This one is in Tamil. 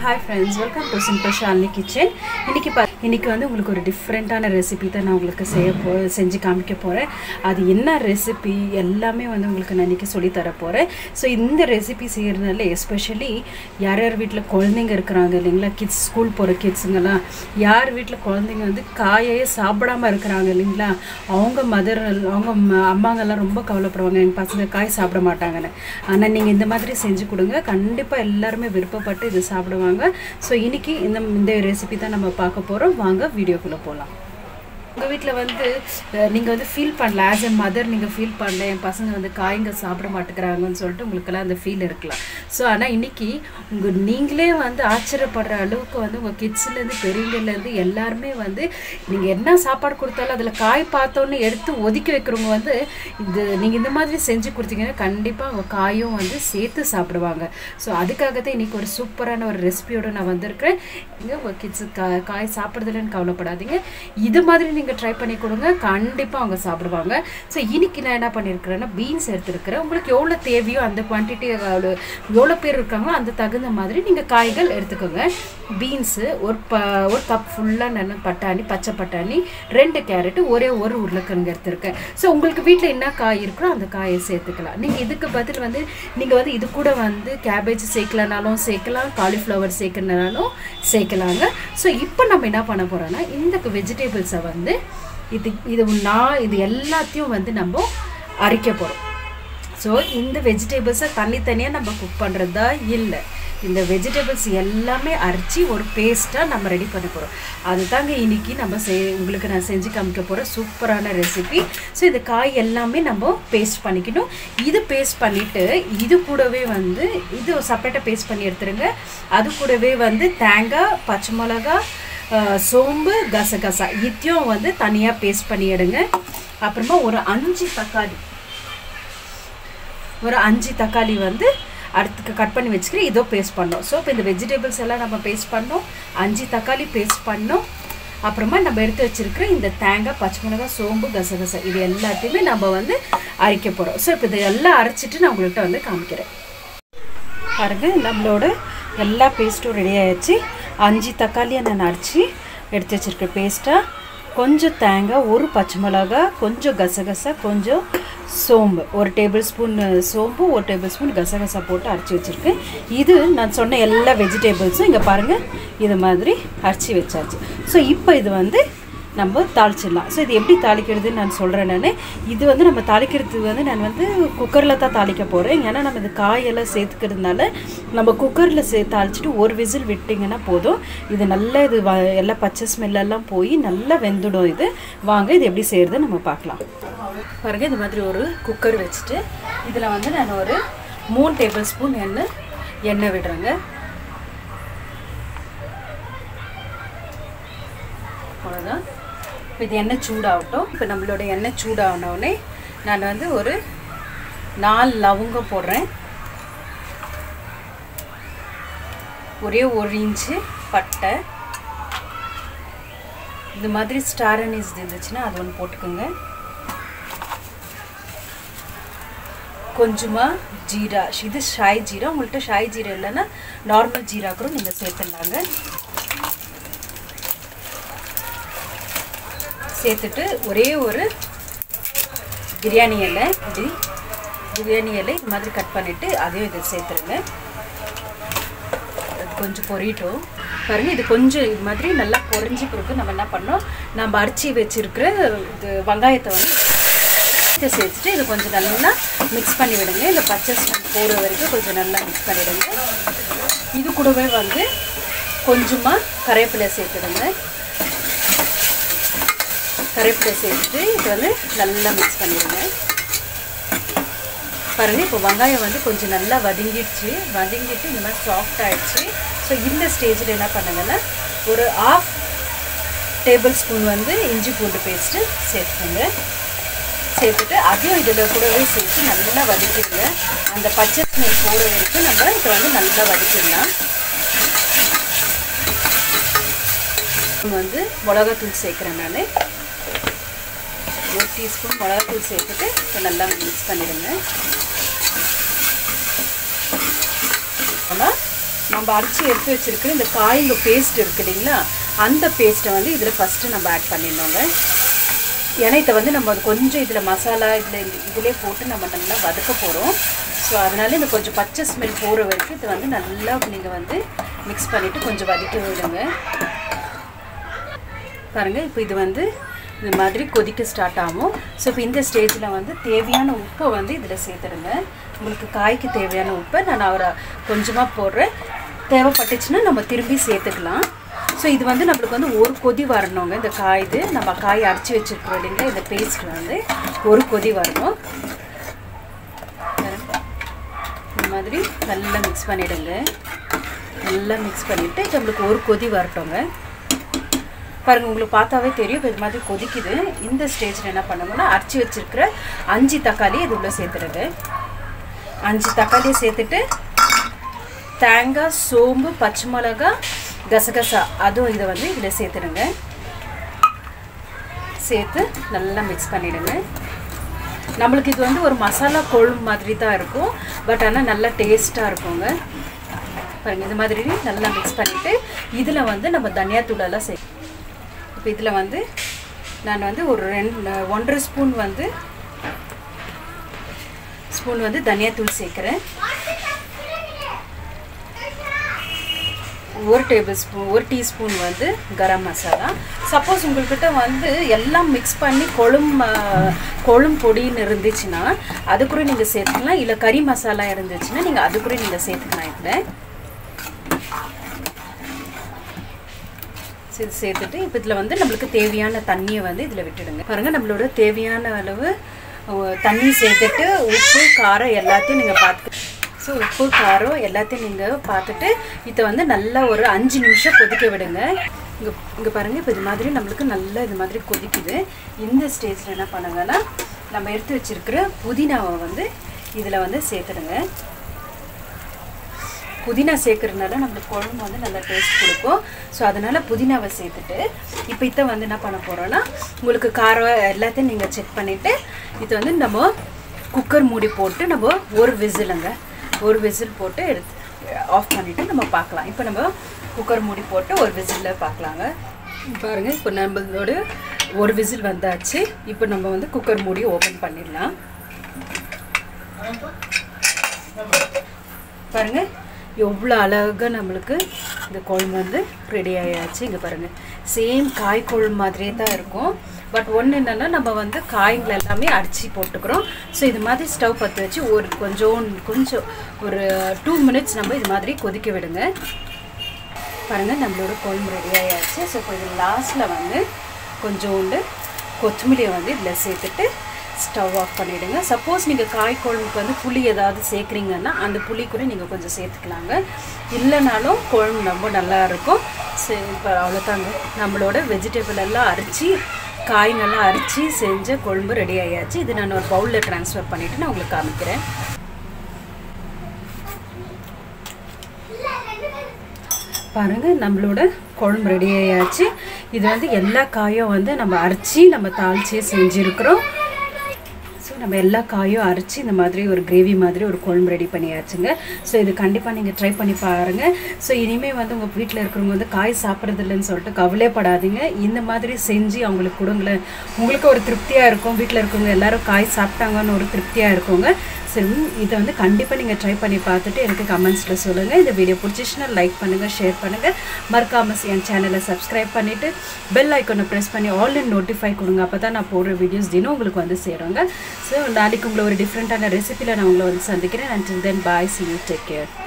hi friends welcome to simple Shalini kitchen இன்றைக்கி பா இன்றைக்கி வந்து உங்களுக்கு ஒரு டிஃப்ரெண்ட்டான ரெசிபி தான் நான் உங்களுக்கு செய்ய போ செஞ்சு காமிக்க போகிறேன் அது என்ன ரெசிபி எல்லாமே வந்து உங்களுக்கு நான் இன்றைக்கி சொல்லித்தர போகிறேன் ஸோ இந்த ரெசிபி செய்கிறதுனால எஸ்பெஷலி யார் யார் வீட்டில் குழந்தைங்க இருக்கிறாங்க இல்லைங்களா கிட்ஸ் ஸ்கூல் போகிற கிட்ஸுங்கெல்லாம் யார் வீட்டில் குழந்தைங்க வந்து காயையே சாப்பிடாம இருக்கிறாங்க இல்லைங்களா அவங்க மதர் அவங்க ம- அம்மாங்கெல்லாம் ரொம்ப கவலைப்படுவாங்க எங்கள் பசங்க காய் சாப்பிட மாட்டாங்கன்னு ஆனால் நீங்கள் இந்த மாதிரி செஞ்சு கொடுங்க கண்டிப்பாக எல்லாருமே விருப்பப்பட்டு இது சாப்பிடுவாங்க ஸோ இன்னைக்கு இந்த இந்த ரெசிபி தான் நம்ம பார்க்க போகிறோம் வாங்க வீடியோக்குள்ளே போகலாம் உங்கள் வீட்டில் வந்து நீங்கள் வந்து ஃபீல் பண்ணல ஆஸ் எ மதர் நீங்கள் ஃபீல் பண்ணல என் பசங்க வந்து காய்ங்க சாப்பிட மாட்டேங்கிறாங்கன்னு சொல்லிட்டு உங்களுக்கெல்லாம் அந்த ஃபீல் இருக்கலாம் ஸோ ஆனால் இன்னைக்கு உங்கள் நீங்களே வந்து ஆச்சரியப்படுற அளவுக்கு வந்து உங்கள் கிட்ஸ்லேருந்து பெரியவங்கலேருந்து எல்லாருமே வந்து நீங்கள் என்ன சாப்பாடு கொடுத்தாலும் அதில் காய் பார்த்தோன்னே எடுத்து ஒதுக்கி வைக்கிறவங்க வந்து இது நீங்கள் இந்த மாதிரி செஞ்சு கொடுத்தீங்கன்னா கண்டிப்பாக அவங்க காயும் வந்து சேர்த்து சாப்பிடுவாங்க ஸோ அதுக்காக தான் இன்றைக்கி ஒரு சூப்பரான ஒரு ரெசிபியோடு நான் வந்திருக்கிறேன் இங்கே உங்கள் கிட்ஸு கா காய் சாப்பிட்றதுலன்னு கவலைப்படாதீங்க இது மாதிரி நீங்கள் ட்ரை பண்ணி கொடுங்க கண்டிப்பாக அவங்க சாப்பிடுவாங்க ஸோ இன்னைக்கு நான் என்ன பண்ணியிருக்கிறேன்னா பீன்ஸ் எடுத்துருக்கிறேன் உங்களுக்கு எவ்வளோ தேவையோ அந்த குவான்டிட்டி எவ்வளோ பேர் இருக்காங்களோ அந்த தகுந்த மாதிரி நீங்கள் காய்கள் எடுத்துக்கோங்க பீன்ஸு ஒரு ப ஒரு கப் ஃபுல்லாக நான் பட்டாணி பச்சை பட்டாணி ரெண்டு கேரட்டு ஒரே ஒரு உருளைக்கிழங்கு எடுத்திருக்கேன் ஸோ உங்களுக்கு வீட்டில் என்ன காய் இருக்கோ அந்த காயை சேர்த்துக்கலாம் நீங்கள் இதுக்கு பதில் வந்து நீங்கள் வந்து இது கூட வந்து கேபேஜ் சேர்க்கலனாலும் சேர்க்கலாம் காலிஃப்ளவர் சேர்க்கணுனாலும் சேர்க்கலாங்க ஸோ இப்போ நம்ம என்ன பண்ண போகிறோன்னா இந்த வெஜிடபிள்ஸை வந்து இது இது நான் இது எல்லாத்தையும் வந்து நம்ம அரைக்க போகிறோம் ஸோ இந்த வெஜிடபிள்ஸை தனித்தனியாக நம்ம குக் பண்ணுறது தான் இல்லை இந்த வெஜிடபிள்ஸ் எல்லாமே அரைச்சி ஒரு பேஸ்ட்டாக நம்ம ரெடி பண்ண போகிறோம் அதுதாங்க இன்னைக்கு நம்ம செ உங்களுக்கு நான் செஞ்சு காமிக்க போகிற சூப்பரான ரெசிபி ஸோ இந்த காய் எல்லாமே நம்ம பேஸ்ட் பண்ணிக்கணும் இது பேஸ்ட் பண்ணிவிட்டு இது கூடவே வந்து இது செப்பரேட்டாக பேஸ்ட் பண்ணி எடுத்துருங்க அது கூடவே வந்து தேங்காய் பச்சை மிளகா அஹ், சோம்பு கசகசா இத்தையும் வந்து தனியாக பேஸ்ட் பண்ணி எடுங்க அப்புறமா ஒரு அஞ்சு தக்காளி ஒரு அஞ்சு தக்காளி வந்து அடுத்துக்கு கட் பண்ணி வச்சுக்கிறேன் இதோ பேஸ்ட் பண்ணோம் ஸோ இப்போ இந்த வெஜிடபிள்ஸ் எல்லாம் நம்ம பேஸ்ட் பண்ணோம் அஞ்சு தக்காளி பேஸ்ட் பண்ணோம் அப்புறமா நம்ம எடுத்து வச்சிருக்கிற இந்த தேங்காய் பச்சை மிளகாய் சோம்பு கசகசா இது எல்லாத்தையுமே நம்ம வந்து அரைக்க போகிறோம் ஸோ இப்போ இது எல்லாம் அரைச்சிட்டு நான் உங்கள்கிட்ட வந்து காமிக்கிறேன் பாருங்க நம்மளோட எல்லா பேஸ்ட்டும் ரெடி ஆயிடுச்சு அஞ்சு தக்காளியை நான் அரைச்சி எடுத்து வச்சிருக்கேன் பேஸ்ட்டாக கொஞ்சம் தேங்காய் ஒரு பச்சை மிளகா கொஞ்சம் கசகசா கொஞ்சம் சோம்பு ஒரு டேபிள் ஸ்பூன் சோம்பு ஒரு டேபிள் ஸ்பூன் கசகசா போட்டு அரைச்சி வச்சுருக்கேன் இது நான் சொன்ன எல்லா வெஜிடபிள்ஸும் இங்கே பாருங்கள் இது மாதிரி அரைச்சி வச்சாச்சு ஸோ இப்போ இது வந்து நம்ம தாளிச்சிடலாம் ஸோ இது எப்படி தாளிக்கிறதுன்னு நான் சொல்கிறேன் நான் இது வந்து நம்ம தாளிக்கிறதுக்கு வந்து நான் வந்து குக்கரில் தான் தாளிக்க போகிறேன் ஏன்னா நம்ம இது காயெல்லாம் சேர்த்துக்கிறதுனால நம்ம குக்கரில் சே தாளிச்சிட்டு ஒரு விசில் விட்டிங்கன்னா போதும் இது நல்லா இது வ எல்லா பச்சை ஸ்மெல்லெல்லாம் போய் நல்லா வெந்துடும் இது வாங்க இது எப்படி செய்கிறது நம்ம பார்க்கலாம் பாருங்க இது மாதிரி ஒரு குக்கர் வச்சுட்டு இதில் வந்து நான் ஒரு மூணு டேபிள் ஸ்பூன் எண்ணெய் எண்ணெய் விடுறேங்க அவ்வளோதான் இப்போ இது எண்ணெய் சூடாகட்டும் இப்போ நம்மளோட எண்ணெய் சூடாகனோடனே நான் வந்து ஒரு நாலு லவங்கம் போடுறேன் ஒரே ஒரு இன்ச்சு பட்டை இந்த மாதிரி ஸ்டார் அனீஸ் இருந்துச்சுன்னா அது ஒன்று போட்டுக்கோங்க கொஞ்சமாக ஜீரா இது ஷாய் ஜீரா உங்கள்கிட்ட ஷாய் ஜீரா இல்லைன்னா நார்மல் ஜீரா கூட நீங்கள் சேர்த்துடலாங்க சேர்த்துட்டு ஒரே ஒரு பிரியாணி இலை இப்படி பிரியாணி இலை இது மாதிரி கட் பண்ணிவிட்டு அதையும் இதை சேர்த்துருங்க அது கொஞ்சம் பொரியட்டும் பாருங்க இது கொஞ்சம் இது மாதிரி நல்லா பொரிஞ்சு பிறகு நம்ம என்ன பண்ணோம் நம்ம அரிச்சி வச்சிருக்கிற இது வெங்காயத்தை வந்து இதை சேர்த்துட்டு இது கொஞ்சம் நல்லா மிக்ஸ் பண்ணி விடுங்க இந்த பச்சை ஸ்மெல் போகிற வரைக்கும் கொஞ்சம் நல்லா மிக்ஸ் பண்ணிவிடுங்க இது கூடவே வந்து கொஞ்சமாக கருவேப்பிலை சேர்த்துடுங்க கருவேப்பிலை சேர்த்துட்டு இது வந்து நல்லா மிக்ஸ் பண்ணிடுங்க பாருங்கள் இப்போ வெங்காயம் வந்து கொஞ்சம் நல்லா வதங்கிடுச்சு வதங்கிட்டு இந்த மாதிரி சாஃப்ட் ஆயிடுச்சு ஸோ இந்த ஸ்டேஜில் என்ன பண்ணுங்கன்னா ஒரு ஆஃப் டேபிள் ஸ்பூன் வந்து இஞ்சி பூண்டு பேஸ்ட்டு சேர்த்துக்கோங்க சேர்த்துட்டு அதையும் இதில் கூடவே சேர்த்து நல்லா வதக்கிடுங்க அந்த பச்சை ஸ்மெல் போகிற வரைக்கும் நம்ம இதை வந்து நல்லா வதக்கிடலாம் வந்து மிளகாத்தூள் சேர்க்குறேன் நான் ஒரு டீஸ்பூன் மிளகாத்தூள் சேர்த்துட்டு இதை நல்லா மிக்ஸ் பண்ணிடுங்க நம்ம அரைச்சி எடுத்து வச்சிருக்கிற இந்த காய்ங்க பேஸ்ட் இருக்கு இல்லைங்களா அந்த பேஸ்ட்டை வந்து இதில் ஃபஸ்ட்டு நம்ம ஆட் பண்ணிடணுங்க ஏன்னா இதை வந்து நம்ம அது கொஞ்சம் இதில் மசாலா இதில் இதிலே போட்டு நம்ம நல்லா வதக்க போகிறோம் ஸோ அதனால இந்த கொஞ்சம் பச்சை ஸ்மெல் போகிற வரைக்கும் இது வந்து நல்லா நீங்கள் வந்து மிக்ஸ் பண்ணிவிட்டு கொஞ்சம் வதக்கி விடுங்க பாருங்கள் இப்போ இது வந்து இந்த மாதிரி கொதிக்க ஸ்டார்ட் ஆகும் ஸோ இப்போ இந்த ஸ்டேஜில் வந்து தேவையான உப்பை வந்து இதில் சேர்த்துடுங்க உங்களுக்கு காய்க்கு தேவையான உப்பை நான் அவரை கொஞ்சமாக போடுறேன் தேவைப்பட்டுச்சுன்னா நம்ம திரும்பி சேர்த்துக்கலாம் ஸோ இது வந்து நம்மளுக்கு வந்து ஒரு கொதி வரணுங்க இந்த காய் இது நம்ம காய் அரைச்சி வச்சுருக்கோம் இல்லைங்களா இந்த பேஸ்ட் வந்து ஒரு கொதி வரணும் இந்த மாதிரி நல்லா மிக்ஸ் பண்ணிவிடுங்க நல்லா மிக்ஸ் பண்ணிவிட்டு நம்மளுக்கு ஒரு கொதி வரட்டோங்க பாருங்கள் உங்களுக்கு பார்த்தாவே தெரியும் இது மாதிரி கொதிக்குது இந்த ஸ்டேஜில் என்ன பண்ணுங்கன்னா அரைச்சி வச்சுருக்கிற அஞ்சு தக்காளி இது உள்ளே சேர்த்துடுங்க அஞ்சு தக்காளியை சேர்த்துட்டு தேங்காய் சோம்பு பச்சை மிளகா கசகசா அதுவும் இதை வந்து இதில் சேர்த்துடுங்க சேர்த்து நல்லா மிக்ஸ் பண்ணிவிடுங்க நம்மளுக்கு இது வந்து ஒரு மசாலா கொழும்பு மாதிரி தான் இருக்கும் பட் ஆனால் நல்லா டேஸ்ட்டாக இருக்குங்க பாருங்கள் இது மாதிரி நல்லா மிக்ஸ் பண்ணிவிட்டு இதில் வந்து நம்ம தனியாத்தூளெல்லாம் சே இப்போ இதில் வந்து நான் வந்து ஒரு ரெண்டு ஒன்றரை ஸ்பூன் வந்து ஸ்பூன் வந்து தனியாத்தூள் சேர்க்குறேன் ஒரு டேபிள் ஸ்பூன் ஒரு டீஸ்பூன் வந்து கரம் மசாலா சப்போஸ் உங்கள்கிட்ட வந்து எல்லாம் மிக்ஸ் பண்ணி கொழும்பு கொழும்பு பொடின்னு இருந்துச்சுன்னா அது கூட நீங்கள் சேர்த்துக்கலாம் இல்லை கறி மசாலா இருந்துச்சுன்னா நீங்கள் அது கூட நீங்கள் சேர்த்துக்கலாம் இதில் இது சேர்த்துட்டு இப்போ இதில் வந்து நம்மளுக்கு தேவையான தண்ணியை வந்து இதில் விட்டுடுங்க பாருங்கள் நம்மளோட தேவையான அளவு தண்ணி சேர்த்துட்டு உப்பு காரம் எல்லாத்தையும் நீங்கள் பார்த்து ஸோ உப்பு காரம் எல்லாத்தையும் நீங்கள் பார்த்துட்டு இதை வந்து நல்லா ஒரு அஞ்சு நிமிஷம் கொதிக்க விடுங்க இங்கே இங்கே பாருங்கள் இப்போ இது மாதிரி நம்மளுக்கு நல்லா இது மாதிரி கொதிக்குது இந்த ஸ்டேஜில் என்ன பண்ணுங்கன்னா நம்ம எடுத்து வச்சுருக்கிற புதினாவை வந்து இதில் வந்து சேர்த்துடுங்க புதினா சேர்க்கறதுனால நம்மளுக்கு குழம்பு வந்து நல்லா டேஸ்ட் கொடுக்கும் ஸோ அதனால் புதினாவை சேர்த்துட்டு இப்போ இதை வந்து என்ன பண்ண போகிறோன்னா உங்களுக்கு காரம் எல்லாத்தையும் நீங்கள் செக் பண்ணிவிட்டு இது வந்து நம்ம குக்கர் மூடி போட்டு நம்ம ஒரு விசிலுங்க ஒரு விசில் போட்டு எடுத்து ஆஃப் பண்ணிவிட்டு நம்ம பார்க்கலாம் இப்போ நம்ம குக்கர் மூடி போட்டு ஒரு விசிலில் பார்க்கலாங்க பாருங்கள் இப்போ நம்மளோட ஒரு விசில் வந்தாச்சு இப்போ நம்ம வந்து குக்கர் மூடி ஓப்பன் பண்ணிடலாம் பாருங்கள் எவ்வளோ அழகாக நம்மளுக்கு இந்த குழம்பு வந்து ரெடி ஆயாச்சு இங்கே பாருங்கள் சேம் காய் குழம்பு மாதிரியே தான் இருக்கும் பட் ஒன்று என்னென்னா நம்ம வந்து காய்கள் எல்லாமே அடித்து போட்டுக்கிறோம் ஸோ இது மாதிரி ஸ்டவ் பற்ற வச்சு ஒரு கொஞ்சம் கொஞ்சம் ஒரு டூ மினிட்ஸ் நம்ம இது மாதிரி கொதிக்க விடுங்க பாருங்கள் நம்மளோட குழம்பு ரெடி ஆயாச்சு ஸோ கொஞ்சம் லாஸ்ட்டில் வந்து கொஞ்சோண்டு கொத்தமல்லியை வந்து இதில் சேர்த்துட்டு ஸ்டவ் ஆஃப் பண்ணிவிடுங்க சப்போஸ் நீங்கள் காய் குழம்புக்கு வந்து புளி ஏதாவது சேர்க்குறீங்கன்னா அந்த புளி கூட நீங்கள் கொஞ்சம் சேர்த்துக்கலாங்க இல்லைனாலும் குழம்பு ரொம்ப நல்லா இருக்கும் சரி இப்போ அவ்வளோதாங்க நம்மளோட வெஜிடபிள் எல்லாம் அரைச்சி காய்ங்கெல்லாம் அரைச்சி செஞ்ச குழம்பு ரெடி ஆயாச்சு இது நான் ஒரு பவுலில் ட்ரான்ஸ்ஃபர் பண்ணிவிட்டு நான் உங்களுக்கு காமிக்கிறேன் பாருங்கள் நம்மளோட குழம்பு ரெடி ஆயாச்சு இது வந்து எல்லா காயும் வந்து நம்ம அரைச்சி நம்ம தாளிச்சே செஞ்சுருக்குறோம் ஸோ நம்ம எல்லா காயும் அரைச்சி இந்த மாதிரி ஒரு கிரேவி மாதிரி ஒரு குழம்பு ரெடி பண்ணியாச்சுங்க ஸோ இது கண்டிப்பாக நீங்கள் ட்ரை பண்ணி பாருங்கள் ஸோ இனிமேல் வந்து உங்கள் வீட்டில் இருக்கிறவங்க வந்து காய் சாப்பிட்றது இல்லைன்னு சொல்லிட்டு கவலைப்படாதீங்க இந்த மாதிரி செஞ்சு அவங்களுக்கு கொடுங்களேன் உங்களுக்கு ஒரு திருப்தியாக இருக்கும் வீட்டில் இருக்கவங்க எல்லாரும் காய் சாப்பிட்டாங்கன்னு ஒரு திருப்தியாக இருக்குங்க சரி இதை வந்து கண்டிப்பாக நீங்கள் ட்ரை பண்ணி பார்த்துட்டு எனக்கு கமெண்ட்ஸில் சொல்லுங்கள் இந்த வீடியோ பிடிச்சிச்சுன்னா லைக் பண்ணுங்கள் ஷேர் பண்ணுங்கள் மறக்காமல் என் சேனலை சப்ஸ்கிரைப் பண்ணிவிட்டு பெல் ஐக்கனை ப்ரெஸ் பண்ணி ஆன்லைன் நோட்டிஃபை கொடுங்க அப்போ தான் நான் போடுற வீடியோஸ் தினம் உங்களுக்கு வந்து சேருங்க ஸோ நாளைக்கு உங்களை ஒரு டிஃப்ரெண்ட்டான ரெசிபியில் நான் உங்களை வந்து சந்திக்கிறேன் and then bye see you take care